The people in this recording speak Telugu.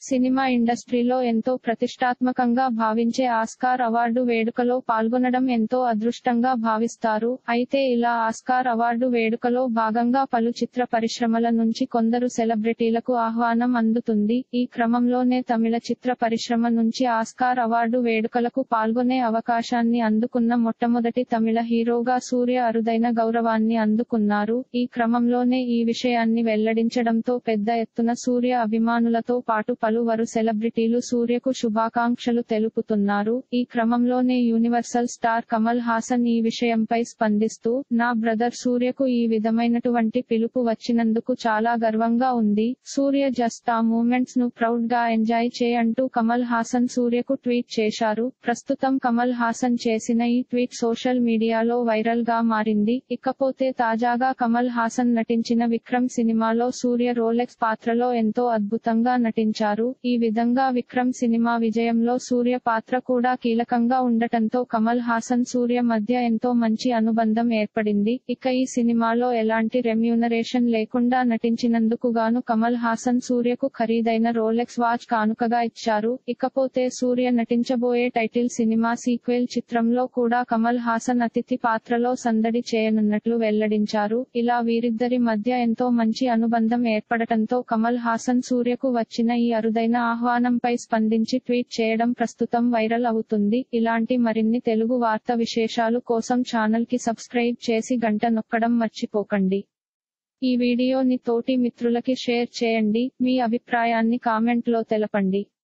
సినిమా ఇండస్ట్రీలో ఎంతో ప్రతిష్టాత్మకంగా భావించే ఆస్కార్ అవార్డు వేడుకలో పాల్గొనడం ఎంతో అదృష్టంగా భావిస్తారు అయితే ఇలా ఆస్కార్ అవార్డు వేడుకలో భాగంగా పలు చిత్ర పరిశ్రమల నుంచి కొందరు సెలబ్రిటీలకు ఆహ్వానం అందుతుంది ఈ క్రమంలోనే తమిళ చిత్ర పరిశ్రమ నుంచి ఆస్కార్ అవార్డు వేడుకలకు పాల్గొనే అవకాశాన్ని అందుకున్న మొట్టమొదటి తమిళ హీరోగా సూర్య అరుదైన గౌరవాన్ని అందుకున్నారు ఈ క్రమంలోనే ఈ విషయాన్ని వెల్లడించడంతో పెద్ద ఎత్తున సూర్య అభిమానులతో పాటు పలువురు సెలబ్రిటీలు సూర్యకు శుభాకాంక్షలు తెలుపుతున్నారు ఈ క్రమంలోనే యూనివర్సల్ స్టార్ కమల్ హాసన్ ఈ విషయంపై స్పందిస్తూ నా బ్రదర్ సూర్యకు ఈ విధమైనటువంటి పిలుపు వచ్చినందుకు చాలా గర్వంగా ఉంది సూర్య జస్ట్ ఆ మూమెంట్స్ ను ప్రౌడ్ గా ఎంజాయ్ చే అంటూ కమల్ హాసన్ సూర్యకు ట్వీట్ చేశారు ప్రస్తుతం కమల్ హాసన్ చేసిన ఈ ట్వీట్ సోషల్ మీడియాలో వైరల్ గా మారింది ఇకపోతే తాజాగా కమల్ హాసన్ నటించిన విక్రమ్ సినిమాలో సూర్య రోలెక్స్ పాత్రలో ఎంతో అద్భుతంగా నటించారు ఈ విధంగా విక్రమ్ సినిమా విజయంలో సూర్య పాత్ర కూడా కీలకంగా ఉండటంతో కమల్ హాసన్ సూర్య మధ్య ఎంతో మంచి అనుబంధం ఏర్పడింది ఇక ఈ సినిమాలో ఎలాంటి రెమ్యూనరేషన్ లేకుండా నటించినందుకు గాను కమల్ హాసన్ సూర్యకు ఖరీదైన రోలెక్స్ వాచ్ కానుకగా ఇచ్చారు ఇకపోతే సూర్య నటించబోయే టైటిల్ సినిమా సీక్వెల్ చిత్రంలో కూడా కమల్ హాసన్ అతిథి పాత్రలో సందడి చేయనున్నట్లు వెల్లడించారు ఇలా వీరిద్దరి మధ్య ఎంతో మంచి అనుబంధం ఏర్పడటంతో కమల్ హాసన్ సూర్యకు వచ్చిన ఈ అరుదైన ఆహ్వానంపై స్పందించి ట్వీట్ చేయడం ప్రస్తుతం వైరల్ అవుతుంది ఇలాంటి మరిన్ని తెలుగు వార్త విశేషాలు కోసం ఛానల్ కి సబ్స్క్రైబ్ చేసి గంట నొక్కడం మర్చిపోకండి ఈ వీడియోని తోటి మిత్రులకి షేర్ చేయండి మీ అభిప్రాయాన్ని కామెంట్ లో తెలపండి